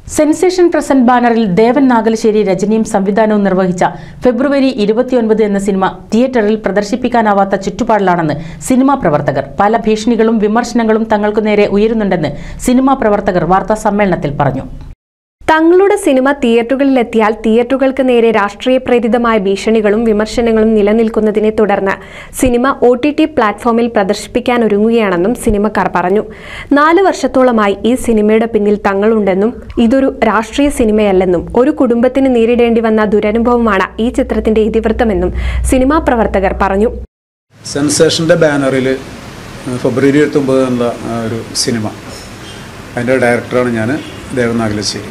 sensation present ബാനറിൽ ദേവൻ നാഗലശ്ശേരി രചനയും സംവിധാനവും നിർവഹിച്ച ഫെബ്രുവരി ഇരുപത്തിയൊൻപത് എന്ന സിനിമ തിയേറ്ററിൽ പ്രദർശിപ്പിക്കാനാവാത്ത ചുറ്റുപാടിലാണെന്ന് സിനിമാ പ്രവർത്തകർ പല ഭീഷണികളും വിമർശനങ്ങളും തങ്ങൾക്കു നേരെ ഉയരുന്നുണ്ടെന്ന് സിനിമാ പ്രവർത്തകർ വാർത്താ സമ്മേളനത്തിൽ പറഞ്ഞു തങ്ങളുടെ സിനിമ തിയേറ്ററുകളിലെത്തിയാൽ തിയേറ്ററുകൾക്ക് നേരെ രാഷ്ട്രീയ പ്രേരിതമായ ഭീഷണികളും വിമർശനങ്ങളും നിലനിൽക്കുന്നതിനെ തുടർന്ന് സിനിമ ഒ ടി ടി പ്ലാറ്റ്ഫോമിൽ പ്രദർശിപ്പിക്കാൻ ഒരുങ്ങുകയാണെന്നും സിനിമക്കാർ പറഞ്ഞു നാല് വർഷത്തോളമായി ഈ സിനിമയുടെ പിന്നിൽ തങ്ങളുണ്ടെന്നും ഇതൊരു രാഷ്ട്രീയ സിനിമയല്ലെന്നും ഒരു കുടുംബത്തിന് നേരിടേണ്ടി വന്ന ദുരനുഭവമാണ് ഈ ചിത്രത്തിന്റെ ഇതിവൃത്തമെന്നും സിനിമാ പ്രവർത്തകർ പറഞ്ഞു സെൻസേഷൻ്റെ ബാനറിൽ ഫെബ്രുവരി ഇരുപത്തൊമ്പത് എന്നുള്ള ആ, ഒരു സിനിമ അതിൻ്റെ ഡയറക്ടറാണ് ഞാൻ ദേവനാഗലശ്ശേരി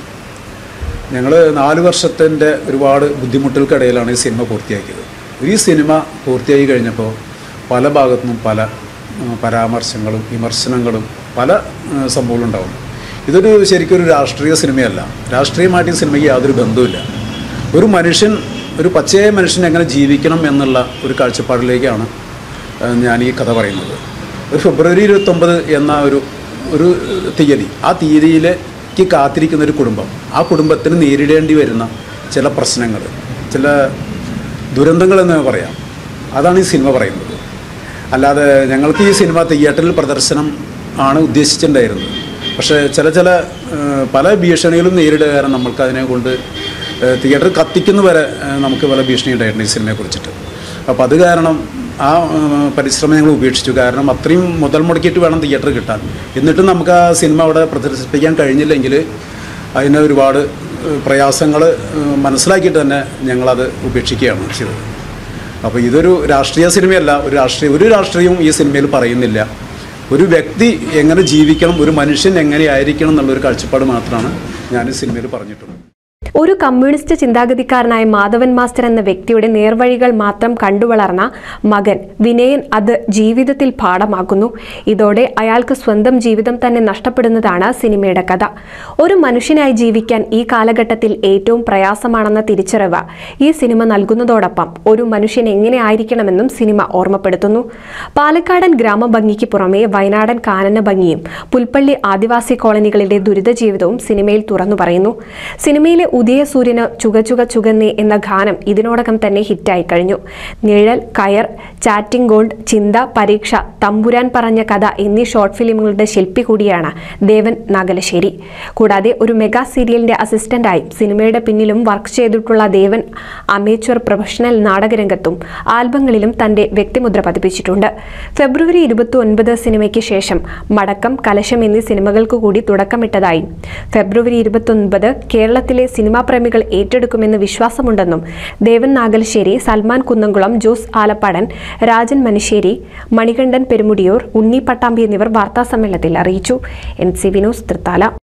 ഞങ്ങൾ നാല് വർഷത്തിൻ്റെ ഒരുപാട് ബുദ്ധിമുട്ടുകൾക്കിടയിലാണ് ഈ സിനിമ പൂർത്തിയാക്കിയത് ഈ സിനിമ പൂർത്തിയായി കഴിഞ്ഞപ്പോൾ പല ഭാഗത്തുനിന്നും പല ആ, പരാമർശങ്ങളും വിമർശനങ്ങളും പല ആ, സംഭവങ്ങളും ഉണ്ടാവുന്നു ഇതൊരു ശരിക്കും ഒരു രാഷ്ട്രീയ സിനിമയല്ല രാഷ്ട്രീയമായിട്ട് ഈ സിനിമയ്ക്ക് യാതൊരു ബന്ധവുമില്ല ഒരു മനുഷ്യൻ ഒരു പച്ചയായ മനുഷ്യൻ എങ്ങനെ ജീവിക്കണം എന്നുള്ള ഒരു കാഴ്ചപ്പാടിലേക്കാണ് ആ, ഞാൻ ഈ കഥ പറയുന്നത് ഒരു ഫെബ്രുവരി ഇരുപത്തൊമ്പത് എന്ന ഒരു ഒരു തീയതി ആ തീയതിയിലേക്ക് കാത്തിരിക്കുന്ന ഒരു കുടുംബം ആ കുടുംബത്തിന് നേരിടേണ്ടി വരുന്ന ചില പ്രശ്നങ്ങൾ ചില ദുരന്തങ്ങളെന്ന് പറയാം അതാണ് ഈ സിനിമ പറയുന്നത് അല്ലാതെ ഞങ്ങൾക്ക് ഈ സിനിമ തിയേറ്ററിൽ പ്രദർശനം ആണ് ഉദ്ദേശിച്ചിട്ടുണ്ടായിരുന്നത് പക്ഷേ ചില ചില ഏഹ്, പല ഭീഷണികളും നേരിടുക കാരണം നമ്മൾക്ക് അതിനെ കൊണ്ട് ഏഹ്, തിയേറ്റർ കത്തിക്കുന്ന വരെ ഏഹ്, നമുക്ക് പല ഭീഷണി ഉണ്ടായിട്ടുണ്ട് ഈ സിനിമയെ കുറിച്ചിട്ട് അപ്പോൾ അത് കാരണം ആ ഏഹ്, പരിശ്രമം ഞങ്ങൾ ഉപേക്ഷിച്ചു കാരണം അത്രയും മുതൽ മുടക്കിയിട്ട് വേണം തിയേറ്റർ കിട്ടാൻ എന്നിട്ടും നമുക്ക് ആ സിനിമ അവിടെ പ്രദർശിപ്പിക്കാൻ കഴിഞ്ഞില്ലെങ്കിൽ അതിന് ഒരുപാട് പ്രയാസങ്ങൾ മനസ്സിലാക്കിയിട്ട് തന്നെ ഞങ്ങളത് ഉപേക്ഷിക്കുകയാണ് ചെയ്തത് അപ്പോൾ ഇതൊരു രാഷ്ട്രീയ സിനിമയല്ല ഒരു രാഷ്ട്രീയ ഒരു രാഷ്ട്രീയവും ഈ സിനിമയിൽ പറയുന്നില്ല ഒരു വ്യക്തി എങ്ങനെ ജീവിക്കണം ഒരു മനുഷ്യൻ എങ്ങനെയായിരിക്കണം എന്നുള്ളൊരു കാഴ്ചപ്പാട് മാത്രമാണ് ഞാൻ ഈ സിനിമയിൽ പറഞ്ഞിട്ടുള്ളത് ഒരു കമ്മ്യൂണിസ്റ്റ് ചിന്താഗതിക്കാരനായ മാധവൻ മാസ്റ്റർ എന്ന വ്യക്തിയുടെ നേർവഴികൾ മാത്രം കണ്ടുവളർന്ന മകൻ വിനയൻ അത് ജീവിതത്തിൽ പാഠമാക്കുന്നു ഇതോടെ അയാൾക്ക് സ്വന്തം ജീവിതം തന്നെ നഷ്ടപ്പെടുന്നതാണ് സിനിമയുടെ കഥ ഒരു മനുഷ്യനായി ജീവിക്കാൻ ഈ കാലഘട്ടത്തിൽ ഏറ്റവും പ്രയാസമാണെന്ന തിരിച്ചറിവ് ഈ സിനിമ നൽകുന്നതോടൊപ്പം ഒരു മനുഷ്യൻ എങ്ങനെ ആയിരിക്കണമെന്നും സിനിമ ഓർമ്മപ്പെടുത്തുന്നു പാലക്കാടൻ ഗ്രാമഭംഗിക്ക് പുറമെ വയനാടൻ കാനന ഭംഗിയും പുൽപ്പള്ളി ആദിവാസി കോളനികളിലെ ദുരിത ജീവിതവും സിനിമയിൽ തുറന്നു പറയുന്നു സിനിമയിലെ ഉദയ സൂര്യന് ചുക ചുക ചുകന്നേ എന്ന ഗാനം ഇതിനോടകം തന്നെ ഹിറ്റായി കഴിഞ്ഞു നിഴൽ കയർ ചാറ്റിംഗ് ഗോൾഡ് ചിന്ത പരീക്ഷ തമ്പുരാൻ പറഞ്ഞ കഥ എന്നീ ഷോർട്ട് ഫിലിമുകളുടെ ശില്പി കൂടിയാണ് ദേവൻ നാഗലശ്ശേരി കൂടാതെ ഒരു മെഗാ സീരിയലിന്റെ അസിസ്റ്റന്റായും സിനിമയുടെ പിന്നിലും വർക്ക് ചെയ്തിട്ടുള്ള ദേവൻ അമേച്വർ പ്രൊഫഷണൽ നാടകരംഗത്തും ആൽബങ്ങളിലും തന്റെ വ്യക്തിമുദ്ര പതിപ്പിച്ചിട്ടുണ്ട് ഫെബ്രുവരി ഇരുപത്തി ഒൻപത് സിനിമയ്ക്ക് ശേഷം മടക്കം കലശം എന്നീ സിനിമകൾക്ക് കൂടി തുടക്കമിട്ടതായും ഫെബ്രുവരി ഇരുപത്തൊൻപത് കേരളത്തിലെ സിനിമാ പ്രേമികൾ ഏറ്റെടുക്കുമെന്ന് വിശ്വാസമുണ്ടെന്നും ദേവൻ നാഗലശ്ശേരി സൽമാൻ കുന്നംകുളം ജോസ് ആലപ്പാടൻ രാജൻ മനുശ്ശേരി മണികണ്ഠൻ പെരുമുടിയൂർ ഉണ്ണി പട്ടാമ്പി എന്നിവർ വാർത്താസമ്മേളനത്തിൽ അറിയിച്ചു എൻ സി വിനോസ് തൃത്താല